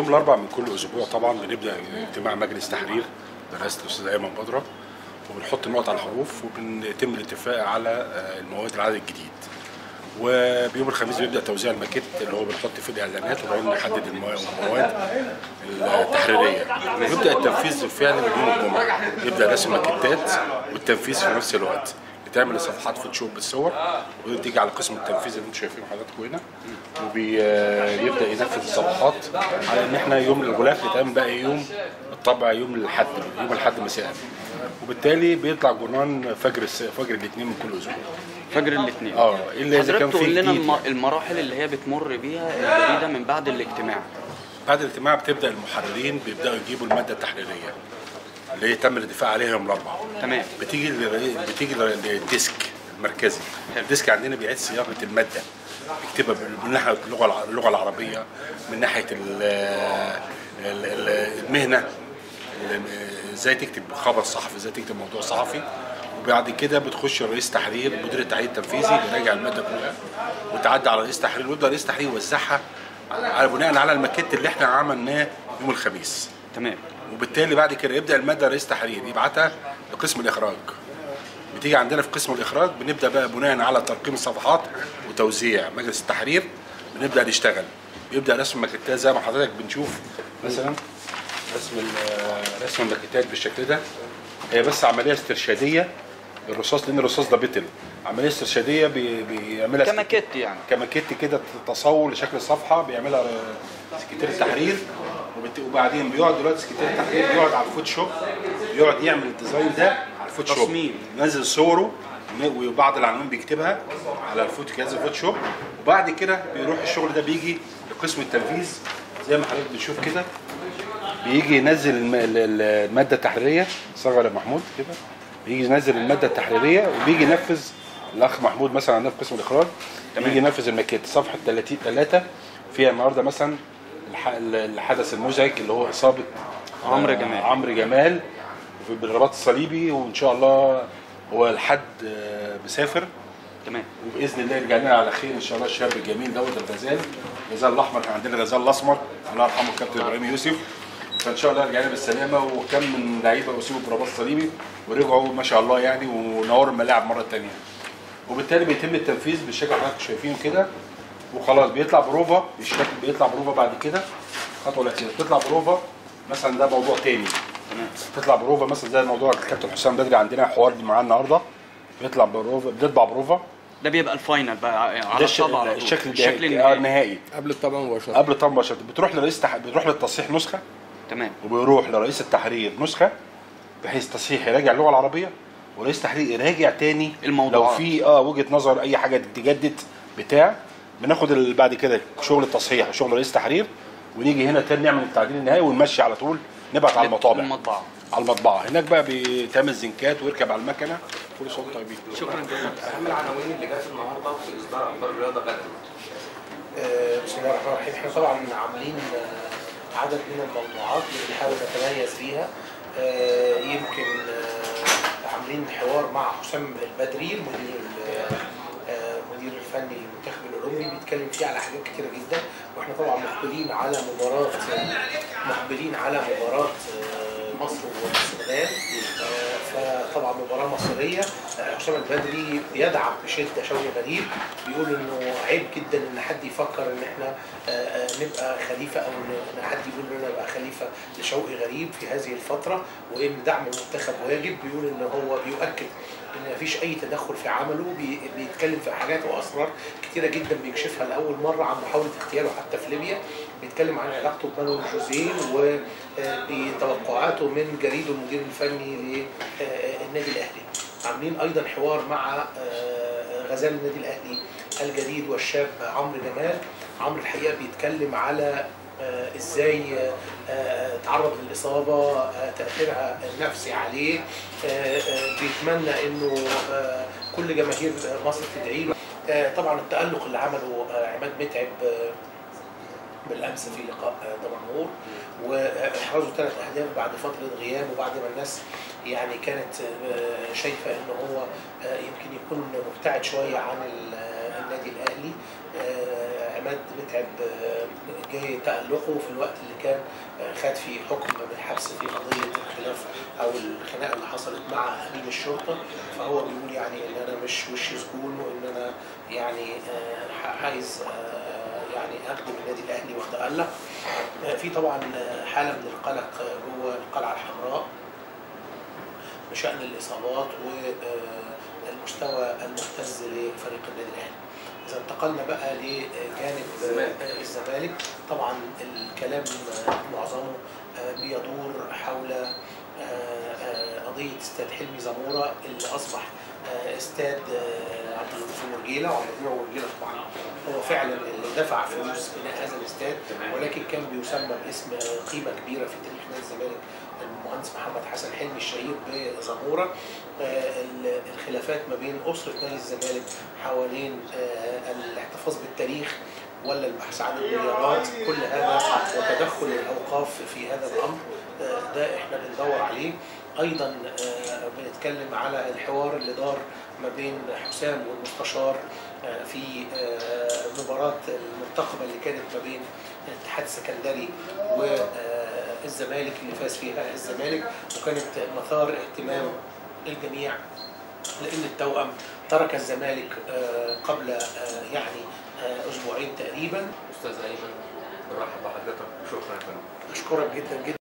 يوم الاربعاء من كل اسبوع طبعا بنبدا اجتماع مجلس تحرير برئاسه الاستاذ ايمن بدره وبنحط النقط على الحروف وبنتم الاتفاق على آه، المواد العدد الجديد وبيوم الخميس بيبدا توزيع الماكيت اللي هو بنحط فيه الاعلانات وبعدين نحدد الموا- المواد التحريريه ويبدا التنفيذ بالفعل من يوم الجمعه يبدا رسم ماكيتات والتنفيذ في نفس الوقت بتعمل صفحات فوتوشوب بالصور وتيجي على قسم التنفيذ اللي انتم شايفينه حضراتكم هنا وبيبدا ينفذ الصفحات على ان احنا يوم الغلاف يتعمل بقى يوم الطبع يوم الاحد يوم الاحد مساء وبالتالي بيطلع جرنان فجر الس... فجر الاثنين من كل اسبوع فجر الاثنين اه الا اذا كان حضرتك في تقول لنا جديد الم- المراحل اللي هي بتمر بيها الجريده من بعد الاجتماع بعد الاجتماع بتبدا المحررين بيبداوا يجيبوا الماده التحريريه اللي هي تم الاتفاق عليها يوم الاربعاء تمام بتيجي للرئي- بتيجي للديسك المركزي الديسك عندنا بيعيد صياغه الماده بيكتبها من ناحيه اللغه الع- اللغه العربيه من ناحيه ال- ال- ال- المهنه ال- ازاي تكتب خبر صحفي ازاي تكتب موضوع صحفي وبعد كده بتخش رئيس تحرير مدير التحرير التنفيذي بيراجع الماده كلها وتعدي على رئيس تحرير ويبدا رئيس تحرير يوزعها على بناء على الماكيت اللي احنا عملناه يوم الخميس تمام وبالتالي بعد كده يبدا الماده رئيس تحرير يبعتها لقسم الاخراج بتيجي عندنا في قسم الاخراج بنبدا بقى بناء على ترقيم الصفحات وتوزيع مجلس التحرير بنبدا نشتغل بيبدا رسم ماكيتات زي ما حضرتك بنشوف مثلا رسم ال- رسم الماكيتات بالشكل ده هي بس عمليه استرشاديه الرصاص لان الرصاص ده بتل عمليه استرشاديه بي- بيعملها كماكيت يعني كماكيت كده تصور لشكل الصفحه بيعملها سكرتير التحرير وبت- وبعدين بيقعد دلوقتي سكرتير التحرير بيقعد على الفوتوشوب بيقعد يعمل الديزاين ده على الفوتوشوب تصميم. ينزل صوره وبعض العناوين بيكتبها على الفوت جهاز الفوتوشوب وبعد كده بيروح الشغل ده بيجي لقسم التنفيذ زي ما حضرتك بتشوف كده بيجي ينزل الم- ال- ال- الماده التحريريه صغر يا محمود كده بيجي ينزل الماده التحريريه وبيجي ينفذ الاخ محمود مثلا عندنا في قسم الاخراج بيجي ينفذ الماكيت صفحه 30 3 فيها النهارده مثلا الح- الحدث المزعج اللي هو اصابه عمرو آه، جمال. عمرو جمال في- بالرباط الصليبي وان شاء الله هو الحد آه، مسافر تمام وباذن الله يرجع لنا على خير ان شاء الله الشاب الجميل دوت الغزال الغزال الاحمر كان عندنا الغزال الاسمر الله يرحمه الكابتن ابراهيم يوسف فان شاء الله يرجع لنا بالسلامه وكم من لعيبه اصيبوا برباط صليبي ورجعوا ما شاء الله يعني ونوروا الملاعب مره ثانيه وبالتالي بيتم التنفيذ بالشكل اللي حضرتك شايفينه كده وخلاص بيطلع بروفا الشكل بيطلع بروفا بعد كده خطوه الاخيره بتطلع بروفا مثلا ده موضوع تاني تمام تطلع بروفا مثلا زي موضوع الكابتن حسام بدري عندنا حوار معاه النهارده بيطلع بروفا بنطبع بروفا ده بيبقى الفاينل بقى على ده الش- الطبع على طول. الشكل الشكل النهائي آه، النهائي النهائي قبل الطبع مباشره قبل الطبع مباشره بتروح لرئيس تح... بتروح للتصحيح نسخه تمام وبيروح لرئيس التحرير نسخه بحيث تصحيح يراجع اللغه العربيه ورئيس التحرير يراجع تاني الموضوعات. لو في اه وجهه نظر اي حاجه تتجدد بتاع بناخد ال- بعد كده شغل التصحيح وشغل رئيس التحرير ونيجي هنا تاني نعمل التعديل النهائي ونمشي على طول نبعت على المطابع المطبعه على المطبعه هناك بقى بيتعمل زنكات ويركب على المكنه كل سنه وأنتم طيبين شكرا جزيلا اهم العناوين اللي جت النهارده في اصدار اخبار الرياضه غدا آه، بسم الله الرحمن الرحيم احنا طبعا عاملين آه، عدد من الموضوعات اللي بنحاول نتميز بيها آه، يمكن آه، عاملين حوار مع حسام البدري المدير ال- آه، المدير الفني للمنتخب الاولمبي بيتكلم فيه على حاجات كتيره جدا واحنا طبعا مقبلين على مباراه مقبلين على مباراه آه، مصر والسودان آه، فطبعا مباراه مصريه آه، حسام البدري بيدعم بشده شوقي غريب بيقول انه عيب جدا ان حد يفكر ان احنا آه، آه، نبقى خليفه او ان حد يقول اننا نبقى خليفه لشوقي غريب في هذه الفتره وان دعم المنتخب واجب بيقول ان هو بيؤكد ان مفيش اي تدخل في عمله بي- بيتكلم في حاجات واسرار كتيره جدا بيكشفها لاول مره عن محاوله اغتياله حتى في ليبيا بيتكلم عن علاقته بمانويل جوزيه وبتوقعاته من جريده المدير الفني للنادي الاهلي عاملين ايضا حوار مع آه، غزال النادي الاهلي الجديد والشاب عمرو جمال عمرو الحقيقه بيتكلم على آه، ازاي آه، آه، تعرض للاصابه آه، تاثيرها النفسي عليه آه، آه، بيتمنى انه آه، كل جماهير مصر تدعي له آه، طبعا التالق اللي عمله آه، عماد متعب آه، بالامس في لقاء آه، دمنهور واحرزوا ثلاث اهداف بعد فتره غياب وبعد ما الناس يعني كانت آه، شايفه ان هو آه، يمكن يكون مبتعد شويه عن ال- آه، النادي الاهلي آه، عماد متعب آه، جاي تألقه في الوقت اللي كان آه، خد فيه حكم بالحبس في قضيه الخلاف او الخناقه اللي حصلت مع امين الشرطه فهو بيقول يعني ان انا مش وش سجون وان انا يعني آه، عايز آه، يعني اخدم النادي الاهلي واتالق آه، في طبعا آه، حاله من القلق آه، جوه القلعه الحمراء بشان الاصابات والمستوى المهتز لفريق النادي الاهلي. اذا انتقلنا بقى لجانب الزمالك. آه، الزمالك طبعا الكلام آه، معظمه آه، بيدور حول آه، آه، قضيه استاد حلمي زموره اللي اصبح آه، استاد آه، عبد اللطيف مرجيله وعبد اللطيف مرجيله طبعا هو فعلا اللي دفع فلوس بناء هذا الاستاد ولكن كان بيسمى باسم آه، قيمه كبيره في تاريخ نادي الزمالك المهندس محمد حسن حلمي الشهير بزموره آه، ال- الخلافات ما بين اسره نادي الزمالك حوالين آه، الاحتفاظ بالتاريخ ولا البحث عن المليارات كل هذا وتدخل الاوقاف في هذا الامر آه، ده احنا بندور عليه ايضا آه، بنتكلم على الحوار اللي دار ما بين حسام والمستشار آه، في آه، مباراه المرتقبه اللي كانت ما بين الاتحاد السكندري والزمالك اللي فاز فيها الزمالك وكانت مثار اهتمام الجميع لان التوأم ترك الزمالك آه، قبل آه، يعني آه، اسبوعين تقريبا استاذ ايمن بنرحب بحضرتك وشكرا يا فندم اشكرك جدا جدا